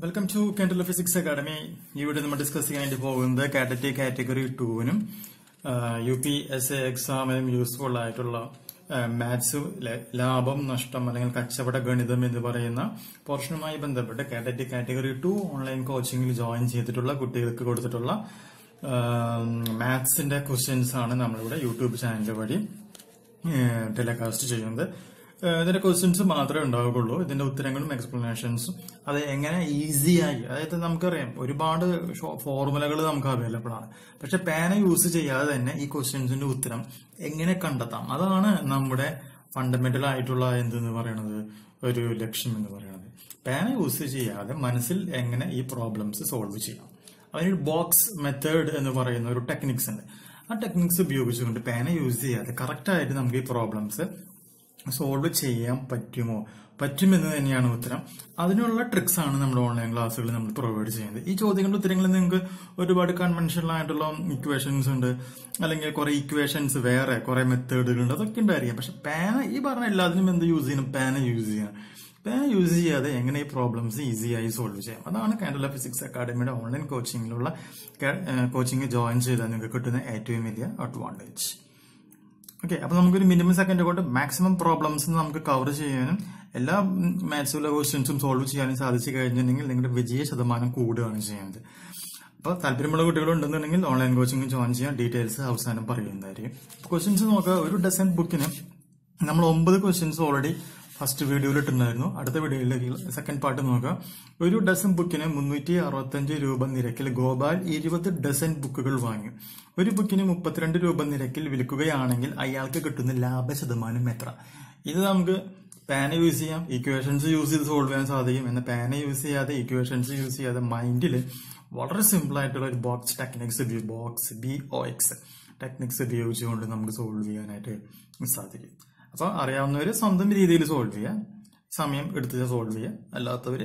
Welcome to കേന്ദ്ര physics academy ഇവിടെ നമ്മൾ ഡിസ്കസ് ചെയ്യാനായിട്ട് പോകുന്നത് കാറ്റഗറി കാറ്റഗറി ടൂവിനും യു പി എസ് എ എക്സാമിനും യൂസ്ഫുൾ ആയിട്ടുള്ള മാത്സ് ലാഭം നഷ്ടം അല്ലെങ്കിൽ കച്ചവട ഗണിതം എന്ന് പറയുന്ന പോർഷനുമായി ബന്ധപ്പെട്ട് കാറ്റഗറി കാറ്റഗറി ടു ഓൺലൈൻ കോച്ചിങ്ങിൽ ജോയിൻ ചെയ്തിട്ടുള്ള കുട്ടികൾക്ക് കൊടുത്തിട്ടുള്ള മാത്സിന്റെ ക്വസ്റ്റ്യൻസ് ആണ് നമ്മളിവിടെ യൂട്യൂബ് ചാനൽ വഴി ടെലികാസ്റ്റ് ചെയ്യുന്നത് ഇതിന്റെ ക്വസ്റ്റ്യൻസ് മാത്രമേ ഉണ്ടാവുകയുള്ളൂ ഇതിന്റെ ഉത്തരങ്ങളും എക്സ്പ്ലനേഷൻസും അത് എങ്ങനെ ഈസിയായി അതായത് നമുക്കറിയാം ഒരുപാട് ഫോർമുലകൾ നമുക്ക് അവൈലബിൾ ആണ് പക്ഷെ പേന യൂസ് ചെയ്യാതെ തന്നെ ഈ ക്വസ്റ്റ്യൻസിന്റെ ഉത്തരം എങ്ങനെ കണ്ടെത്താം അതാണ് നമ്മുടെ ഫണ്ടമെന്റൽ ആയിട്ടുള്ള എന്തെന്ന് പറയുന്നത് ഒരു ലക്ഷ്യം എന്ന് പറയുന്നത് പേന യൂസ് ചെയ്യാതെ മനസ്സിൽ എങ്ങനെ ഈ പ്രോബ്ലംസ് സോൾവ് ചെയ്യാം അതിനൊരു ബോക്സ് മെത്തേഡ് എന്ന് പറയുന്ന ഒരു ടെക്നിക്സ് ഉണ്ട് ആ ടെക്നിക്സ് ഉപയോഗിച്ചുകൊണ്ട് പേന യൂസ് ചെയ്യാതെ കറക്റ്റ് ആയിട്ട് നമുക്ക് ഈ പ്രോബ്ലംസ് സോൾവ് ചെയ്യാൻ പറ്റുമോ പറ്റുമെന്ന് തന്നെയാണ് ഉത്തരം അതിനുള്ള ട്രിക്സ് ആണ് നമ്മുടെ ഓൺലൈൻ ക്ലാസ്സുകളിൽ നമ്മൾ പ്രൊവൈഡ് ചെയ്യുന്നത് ഈ ചോദ്യങ്ങളുടെ ഉത്തരങ്ങളിൽ നിങ്ങൾക്ക് ഒരുപാട് കൺവെൻഷണൽ ആയിട്ടുള്ള ഇക്വേഷൻസ് ഉണ്ട് അല്ലെങ്കിൽ കുറെ ഇക്വേഷൻസ് വേറെ കുറെ മെത്തേഡുകളുണ്ട് അതൊക്കെ ഉണ്ടായിരിക്കും പക്ഷെ പാന ഈ പറഞ്ഞ എല്ലാത്തിനും എന്ത് യൂസ് ചെയ്യണം പാന യൂസ് ചെയ്യണം പാന യൂസ് ചെയ്യാതെ എങ്ങനെ ഈ പ്രോബ്ലംസ് ഈസിയായി സോൾവ് ചെയ്യാം അതാണ് കേരള ഫിസിക്സ് അക്കാഡമിയുടെ ഓൺലൈൻ കോച്ചിങ്ങിലുള്ള കോച്ചിങ് ജോയിൻ ചെയ്താൽ നിങ്ങൾക്ക് കിട്ടുന്ന ഏറ്റവും വലിയ അഡ്വാൻറ്റേജ് ഓക്കെ അപ്പൊ നമുക്കൊരു മിനിമം സെക്കൻഡ് കൊണ്ട് മാക്സിമം പ്രോബ്ലംസ് നമുക്ക് കവർ ചെയ്യാനും എല്ലാ മാത്സിലെ ക്വസ്റ്റ്യൻസും സോൾവ് ചെയ്യാനും സാധിച്ചു കഴിഞ്ഞിട്ടുണ്ടെങ്കിൽ നിങ്ങളുടെ വിജയ ശതമാനം കൂടുകയാണ് ചെയ്യുന്നത് അപ്പോൾ താല്പര്യമുള്ള കുട്ടികളുണ്ടെന്നുണ്ടെങ്കിൽ ഓൺലൈൻ കോച്ചിങ് ജോയിൻ ചെയ്യാൻ ഡീറ്റെയിൽസ് അവസാനം പറയുന്നതായിരിക്കും ക്വസ്റ്റ്യൻസ് നോക്കുക ഒരു ഡസൻ ബുക്കിന് നമ്മൾ ഒമ്പത് ക്വസ്റ്റ്യൻസ് ഓൾറെഡി ഫസ്റ്റ് വീഡിയോയിൽ ഇട്ടുണ്ടായിരുന്നു അടുത്ത വീഡിയോയിലേക്ക് സെക്കൻഡ് പാർട്ട് നോക്കുക ഒരു ഡസൻ ബുക്കിന് മുന്നൂറ്റി അറുപത്തഞ്ച് രൂപ നിരക്കിൽ ഗോപാൽ ഇരുപത് ഡസൻ ബുക്കുകൾ വാങ്ങി ഒരു ബുക്കിന് മുപ്പത്തിരണ്ട് രൂപ നിരക്കിൽ വിൽക്കുകയാണെങ്കിൽ അയാൾക്ക് കിട്ടുന്ന ലാഭ ശതമാനം എത്ര ഇത് നമുക്ക് പാന യൂസ് ചെയ്യാം ഇക്വേഷൻസ് യൂസ് ചെയ്ത് സോൾവ് ചെയ്യാൻ സാധിക്കും എന്നാൽ പാന യൂസ് ചെയ്യാതെ ഇക്വേഷൻസ് യൂസ് ചെയ്യാതെ മൈൻഡിൽ വളരെ സിമ്പിൾ ആയിട്ടുള്ള ഒരു box techniques box B O X techniques ഉപയോഗിച്ചുകൊണ്ട് നമുക്ക് സോൾവ് ചെയ്യാനായിട്ട് സാധിക്കും അപ്പൊ അറിയാവുന്നവര് സ്വന്തം രീതിയിൽ സോൾവ് ചെയ്യുക സമയം എടുത്ത് സോൾവ് ചെയ്യുക അല്ലാത്തവര്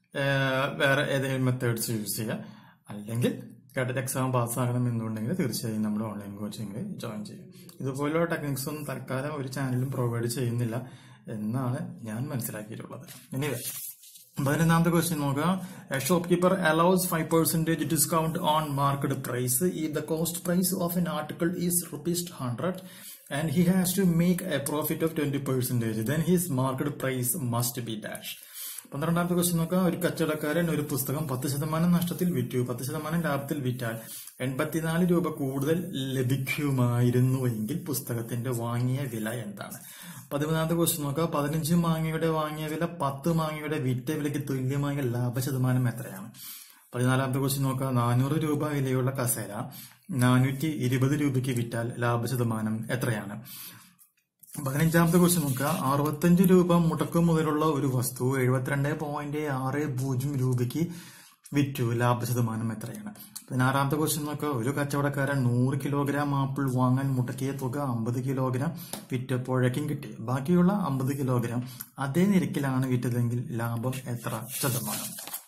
വേറെ ഏതെങ്കിലും മെത്തേഡ്സ് യൂസ് ചെയ്യുക അല്ലെങ്കിൽ കേട്ടറ്റ് എക്സാം പാസ്സാകണം എന്നുണ്ടെങ്കിൽ തീർച്ചയായും നമ്മുടെ ഓൺലൈൻ കോച്ചിങ്ങിൽ ജോയിൻ ചെയ്യും ഇതുപോലുള്ള ടെക്നിക്സ് ഒന്നും തൽക്കാലം ഒരു ചാനലും പ്രൊവൈഡ് ചെയ്യുന്നില്ല എന്നാണ് ഞാൻ മനസ്സിലാക്കിയിട്ടുള്ളത് എനിവേ പതിനൊന്നാമത്തെ ക്വസ്റ്റ്യൻ നോക്കുക shop keeper allows five percentage discount on market price ഈ the cost price of an article is rupees hundred and he has to make a profit of 20 percentage then his market price must be dash പന്ത്രണ്ടാമത്തെ question നോക്കാം ഒരു കച്ചവടക്കാരൻ ഒരു പുസ്തകം പത്ത് ശതമാനം നഷ്ടത്തിൽ വിറ്റു പത്ത് ശതമാനം ലാഭത്തിൽ വിറ്റാൽ എൺപത്തിനാല് രൂപ കൂടുതൽ ലഭിക്കുമായിരുന്നുവെങ്കിൽ പുസ്തകത്തിന്റെ വാങ്ങിയ വില എന്താണ് പതിമൂന്നാമത്തെ ക്വസ്റ്റ്യൻ നോക്കാം പതിനഞ്ച് മാങ്ങയുടെ വാങ്ങിയ വില പത്ത് മാങ്ങയുടെ വിറ്റ വിലയ്ക്ക് തുല്യമായ ലാഭ ശതമാനം എത്രയാണ് പതിനാലാമത്തെ ക്വസ്റ്റ്യൻ നോക്കുക നാനൂറ് രൂപ വിലയുള്ള കസേര നാനൂറ്റി ഇരുപത് രൂപയ്ക്ക് വിറ്റാൽ ലാഭശതമാനം എത്രയാണ് പതിനഞ്ചാമത്തെ ക്വസ്റ്റ്യൻ നോക്കുക അറുപത്തഞ്ച് രൂപ മുടക്കു മുതലുള്ള ഒരു വസ്തു എഴുപത്തിരണ്ട് പോയിന്റ് ആറ് പൂജ്യം രൂപയ്ക്ക് വിറ്റു ലാഭശതമാനം എത്രയാണ് പതിനാറാമത്തെ ക്വസ്റ്റ്യൻ നോക്കുക ഒരു കച്ചവടക്കാരൻ നൂറ് കിലോഗ്രാം ആപ്പിൾ വാങ്ങാൻ മുടക്കിയ തുക അമ്പത് കിലോഗ്രാം വിറ്റപ്പോഴേക്കും കിട്ടി ബാക്കിയുള്ള അമ്പത് കിലോഗ്രാം അതേ നിരക്കിലാണ് വിറ്റതെങ്കിൽ ലാഭം എത്ര ശതമാനം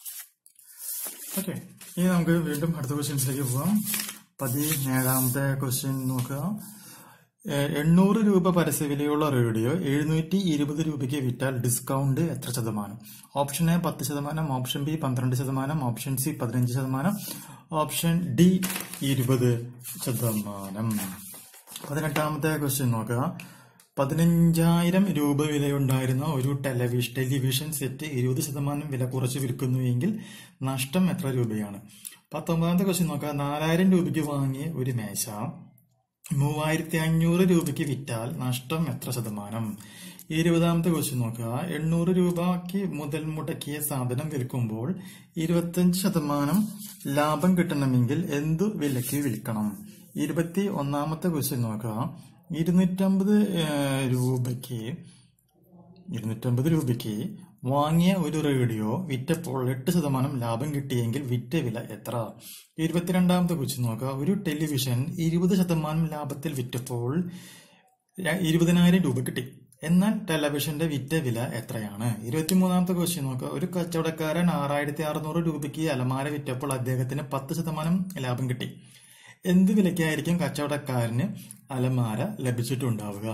ഓക്കെ ഇനി നമുക്ക് വീണ്ടും അടുത്ത ക്വസ്റ്റ്യൻസിലേക്ക് പോവാം പതിനേഴാമത്തെ ക്വസ്റ്റ്യൻ നോക്കുക എണ്ണൂറ് രൂപ പരസ്യവിലയുള്ള റേഡിയോ എഴുന്നൂറ്റി ഇരുപത് രൂപയ്ക്ക് വിറ്റാൽ ഡിസ്കൗണ്ട് എത്ര ശതമാനം ഓപ്ഷൻ എ പത്ത് ശതമാനം ഓപ്ഷൻ ബി പന്ത്രണ്ട് ശതമാനം ഓപ്ഷൻ സി പതിനഞ്ച് ശതമാനം ഓപ്ഷൻ ഡി ഇരുപത് ശതമാനം പതിനെട്ടാമത്തെ ക്വസ്റ്റ്യൻ നോക്കുക പതിനഞ്ചായിരം രൂപ വിലയുണ്ടായിരുന്ന ഒരു ടെലിവിഷൻ ടെലിവിഷൻ സെറ്റ് ഇരുപത് ശതമാനം വില കുറച്ച് വിൽക്കുന്നുവെങ്കിൽ നഷ്ടം എത്ര രൂപയാണ് പത്തൊമ്പതാമത്തെ ക്വസ്റ്റ്യൻ നോക്കുക നാലായിരം രൂപയ്ക്ക് വാങ്ങിയ ഒരു മേശ മൂവായിരത്തി അഞ്ഞൂറ് രൂപയ്ക്ക് വിറ്റാൽ നഷ്ടം എത്ര ശതമാനം ഇരുപതാമത്തെ ക്വസ്റ്റ്യൻ നോക്കുക എണ്ണൂറ് രൂപയ്ക്ക് മുതൽ മുടക്കിയ സാധനം വിൽക്കുമ്പോൾ ഇരുപത്തഞ്ച് ശതമാനം ലാഭം കിട്ടണമെങ്കിൽ എന്തു വിലയ്ക്ക് വിൽക്കണം ഇരുപത്തി ഒന്നാമത്തെ ക്വസ്റ്റ്യൻ നോക്കുക ഇരുന്നൂറ്റമ്പത് രൂപയ്ക്ക് ഇരുന്നൂറ്റമ്പത് രൂപയ്ക്ക് വാങ്ങിയ ഒരു റേഡിയോ വിറ്റപ്പോൾ എട്ട് ശതമാനം ലാഭം കിട്ടിയെങ്കിൽ വിറ്റ വില എത്ര ഇരുപത്തിരണ്ടാമത്തെ കുറിച്ച് നോക്കുക ഒരു ടെലിവിഷൻ ഇരുപത് ശതമാനം ലാഭത്തിൽ വിറ്റപ്പോൾ ഇരുപതിനായിരം രൂപ കിട്ടി എന്നാൽ ടെലിവിഷന്റെ വിറ്റ വില എത്രയാണ് ഇരുപത്തിമൂന്നാമത്തെ ക്വസ്റ്റ്യൻ നോക്കുക ഒരു കച്ചവടക്കാരൻ ആറായിരത്തി അറുന്നൂറ് രൂപയ്ക്ക് അലമാര വിറ്റപ്പോൾ അദ്ദേഹത്തിന് പത്ത് ശതമാനം ലാഭം കിട്ടി എന്ത് വിലയ്ക്കായിരിക്കും കച്ചവടക്കാരന് അലമാര ലഭിച്ചിട്ടുണ്ടാവുക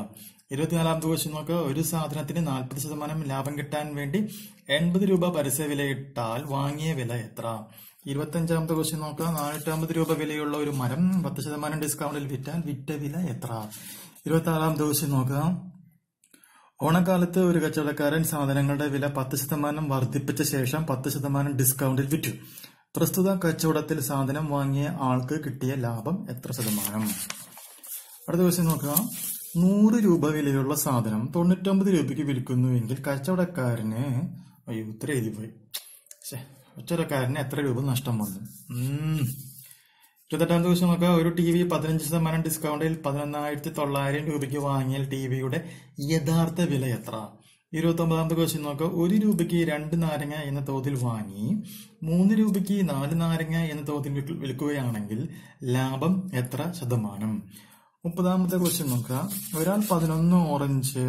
ഇരുപത്തിനാലാമത്തെ ക്വസ്റ്റ്യൻ നോക്കുക ഒരു സാധനത്തിന് നാൽപ്പത് ശതമാനം ലാഭം കിട്ടാൻ വേണ്ടി എൺപത് രൂപ പരസ്യ വില ഇട്ടാൽ വാങ്ങിയ വില എത്ര ഇരുപത്തഞ്ചാമത്തെ ക്വസ്റ്റ്യൻ നോക്കുക നാനൂറ്റമ്പത് രൂപ വിലയുള്ള ഒരു മരം പത്ത് ശതമാനം ഡിസ്കൗണ്ടിൽ വിറ്റാൽ വിറ്റ വില എത്ര ഇരുപത്തി ആറാമത്തെ ക്വസ്റ്റ്യൻ നോക്കുക ഓണക്കാലത്ത് ഒരു കച്ചവടക്കാരൻ സാധനങ്ങളുടെ വില പത്ത് ശതമാനം വർദ്ധിപ്പിച്ച ശേഷം പത്ത് ശതമാനം ഡിസ്കൗണ്ടിൽ വിറ്റു പ്രസ്തുത കച്ചവടത്തിൽ സാധനം വാങ്ങിയ ആൾക്ക് കിട്ടിയ ലാഭം എത്ര ശതമാനം അടുത്ത ക്വസ്റ്റ്യൻ നോക്കുക നൂറ് രൂപ വിലയുള്ള സാധനം തൊണ്ണൂറ്റൊമ്പത് രൂപയ്ക്ക് വിൽക്കുന്നുവെങ്കിൽ കച്ചവടക്കാരന് അയ്യോ ഇത്ര എഴുതി പോയി ശ്ശെ, കച്ചവടക്കാരന് എത്ര രൂപ നഷ്ടം വന്നു ഉം. ഇരുപത്തെട്ടാം ദിവസം നോക്കുക ഒരു ടി വി പതിനഞ്ച് ശതമാനം ഡിസ്കൗണ്ടിൽ പതിനൊന്നായിരത്തി തൊള്ളായിരം രൂപയ്ക്ക് വാങ്ങിയാൽ ടി വിയുടെ യഥാർത്ഥ വില എത്ര ഇരുപത്തി ഒമ്പതാമത്തെ ക്വസ്റ്റ്യൻ നോക്കുക ഒരു രൂപയ്ക്ക് രണ്ട് നാരങ്ങ എന്ന തോതിൽ വാങ്ങി മൂന്ന് രൂപയ്ക്ക് നാല് നാരങ്ങ എന്ന തോതിൽ വിൽക്കു- വിൽക്കുകയാണെങ്കിൽ ലാഭം എത്ര ശതമാനം മുപ്പതാമത്തെ ക്വസ്റ്റ്യൻ നോക്കുക ഒരാൾ പതിനൊന്ന് ഓറഞ്ച്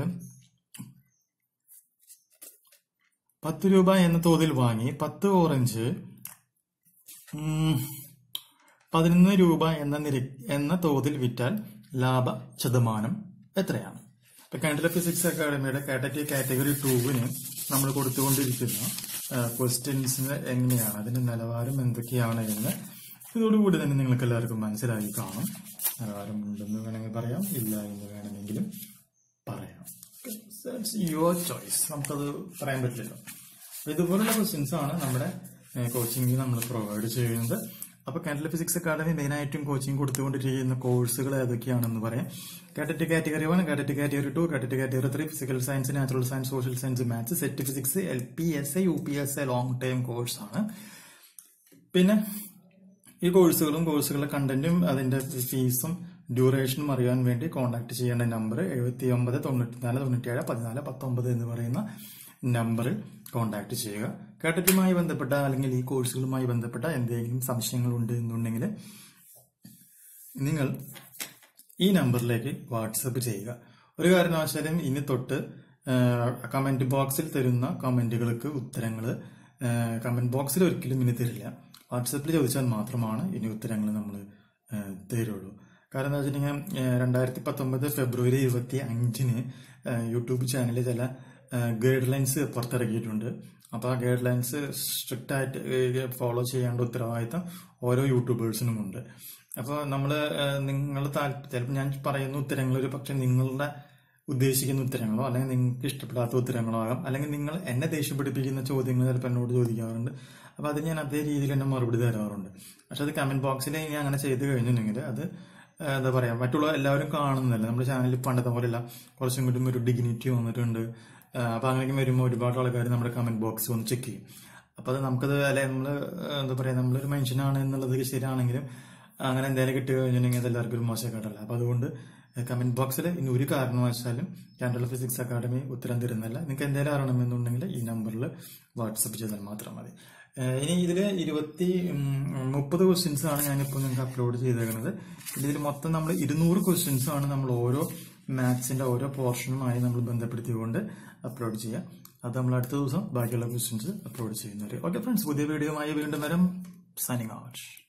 പത്ത് രൂപ എന്ന തോതിൽ വാങ്ങി പത്ത് ഓറഞ്ച് ഉം, പതിനൊന്ന് രൂപ എന്ന നിര എന്ന തോതിൽ വിറ്റാൽ ലാഭ ശതമാനം എത്രയാണ് ഇപ്പൊ കാൻഡില ഫിസിക്സ് അക്കാഡമിയുടെ കാറ്റഗറി കാറ്റഗറി ടൂവിന് നമ്മൾ കൊടുത്തുകൊണ്ടിരിക്കുന്ന ക്വസ്റ്റ്യൻസിന് എങ്ങനെയാണ് അതിന്റെ നിലവാരം എന്തൊക്കെയാണ് എന്ന് ഇതോടുകൂടി തന്നെ നിങ്ങൾക്ക് എല്ലാവർക്കും മനസ്സിലായി കാണും നിലവാരം ഉണ്ടെന്ന് വേണമെങ്കിൽ പറയാം ഇല്ല എന്ന് വേണമെങ്കിലും പറയാം യുവർ ചോയ്സ് നമുക്കത് പറയാൻ പറ്റില്ല അപ്പൊ ഇതുപോലുള്ള ക്വസ്റ്റ്യൻസ് ആണ് നമ്മുടെ കോച്ചിങ്ങിൽ നമ്മൾ പ്രൊവൈഡ് ചെയ്യുന്നത് അപ്പൊ കാൻഡല ഫിസിക്സ് അക്കാഡമി മെയിൻ ആയിട്ടും കോച്ചിങ് കൊടുത്തുകൊണ്ടിരിക്കുന്ന കോഴ്സുകൾ ഏതൊക്കെയാണെന്ന് പറയാം KTET category one KTET category two KTET category three physical science natural science social science maths SET physics L P S A U P S A long time course ആണ് പിന്നെ ഈ കോഴ്സുകളും കോഴ്സുകളുടെ കണ്ടന്റും അതിന്റെ ഫീസും ഡ്യൂറേഷനും അറിയാൻ വേണ്ടി കോൺടാക്ട് ചെയ്യേണ്ട നമ്പർ എഴുപത്തി ഒമ്പത് തൊണ്ണൂറ്റിനാല് തൊണ്ണൂറ്റിയേഴ് പതിനാല് പത്തൊമ്പത് എന്ന് പറയുന്ന നമ്പറിൽ കോൺടാക്ട് ചെയ്യുക കേട്ടറ്റുമായി ബന്ധപ്പെട്ട അല്ലെങ്കിൽ ഈ കോഴ്സുകളുമായി ബന്ധപ്പെട്ട എന്തെങ്കിലും സംശയങ്ങൾ ഉണ്ട് എന്നുണ്ടെങ്കിൽ നിങ്ങൾ ഈ നമ്പറിലേക്ക് വാട്സപ്പ് ചെയ്യുക ഒരു കാരണവശാലും ഇനി തൊട്ട് കമന്റ് ബോക്സിൽ തരുന്ന കമന്റുകൾക്ക് ഉത്തരങ്ങൾ കമന്റ് ബോക്സിൽ ഒരിക്കലും ഇനി തരില്ല വാട്സപ്പിൽ ചോദിച്ചാൽ മാത്രമാണ് ഇനി ഉത്തരങ്ങൾ നമ്മൾ തരുള്ളൂ കാരണം എന്താ വെച്ചിട്ടുണ്ടെങ്കിൽ രണ്ടായിരത്തി പത്തൊമ്പത് ഫെബ്രുവരി ഇരുപത്തി അഞ്ചിന് യൂട്യൂബ് ചാനലിൽ ചില ഗൈഡ് ലൈൻസ് പുറത്തിറക്കിയിട്ടുണ്ട് അപ്പൊ ആ ഗൈഡ് ലൈൻസ് സ്ട്രിക്റ്റ് ആയിട്ട് ഫോളോ ചെയ്യേണ്ട ഉത്തരവാദിത്തം ഓരോ യൂട്യൂബേഴ്സിനും ഉണ്ട് അപ്പോൾ നമ്മൾ നിങ്ങൾ ചിലപ്പോൾ ഞാൻ പറയുന്ന ഉത്തരങ്ങൾ ഒരു പക്ഷെ നിങ്ങളുടെ ഉദ്ദേശിക്കുന്ന ഉത്തരങ്ങളോ അല്ലെങ്കിൽ നിങ്ങൾക്ക് ഇഷ്ടപ്പെടാത്ത ഉത്തരങ്ങളോ ആകാം അല്ലെങ്കിൽ നിങ്ങൾ എന്നെ ദേഷ്യപ്പിടിപ്പിക്കുന്ന ചോദ്യങ്ങൾ ചിലപ്പോൾ എന്നോട് ചോദിക്കാറുണ്ട് അപ്പൊ അത് ഞാൻ അതേ രീതിയിൽ തന്നെ മറുപടി തരാറുണ്ട് പക്ഷെ അത് കമന്റ് ബോക്സിൽ ഇനി അങ്ങനെ ചെയ്ത് കഴിഞ്ഞിട്ടുണ്ടെങ്കിൽ അത് ആ, എന്താ പറയാ മറ്റുള്ള എല്ലാവരും കാണുന്നില്ല നമ്മുടെ ചാനലിൽ പണ്ടത്തെ പോലെയല്ല കുറച്ചും കൂടി ഒരു ഡിഗ്നിറ്റി വന്നിട്ടുണ്ട് ആ, അപ്പൊ അങ്ങനെയൊക്കെ വരുമ്പോൾ ഒരുപാട് ആൾക്കാർ നമ്മുടെ കമന്റ് ബോക്സ് വന്ന് ചെക്ക് ചെയ്യും അപ്പൊ അത് നമുക്കത് അല്ലെ നമ്മള് എന്താ പറയാ നമ്മളൊരു മനുഷ്യനാണ് എന്നുള്ളത് ശരിയാണെങ്കിലും അങ്ങനെ എന്തെങ്കിലും കിട്ടി കഴിഞ്ഞിട്ടുണ്ടെങ്കിൽ അത് എല്ലാവർക്കും ഒരു മോശക്കാട്ടല്ല അപ്പൊ അതുകൊണ്ട് കമന്റ് ബോക്സിൽ ഇനി ഒരു കാരണവശാലും കാൻഡല ഫിസിക്സ് അക്കാഡമി ഉത്തരം തരുന്നില്ല നിങ്ങൾക്ക് എന്തെങ്കിലും അറിയണമെന്നുണ്ടെങ്കിൽ ഈ നമ്പറിൽ വാട്സപ്പ് ചെയ്താൽ മാത്രം മതി ഏഹ് ഇനി ഇതില് ഇരുപത്തി ഉം, മുപ്പത് ക്വസ്റ്റ്യൻസ് ആണ് ഞാനിപ്പോൾ നിങ്ങൾക്ക് അപ്ലോഡ് ചെയ്തേക്കുന്നത് ഇതിൽ മൊത്തം നമ്മൾ ഇരുന്നൂറ് ക്വസ്റ്റ്യൻസ് ആണ് നമ്മൾ ഓരോ മാത്സിന്റെ ഓരോ പോർഷനുമായി നമ്മൾ ബന്ധപ്പെടുത്തിക്കൊണ്ട് അപ്ലോഡ് ചെയ്യുക അത് നമ്മൾ അടുത്ത ദിവസം ബാക്കിയുള്ള ക്വസ്റ്റ്യൻസ് അപ്ലോഡ് ചെയ്യുന്നവർ ഓക്കെ ഫ്രണ്ട്സ് പുതിയ വീഡിയോയുമായി വീണ്ടും വരും സൈനിങ് ഔട്ട്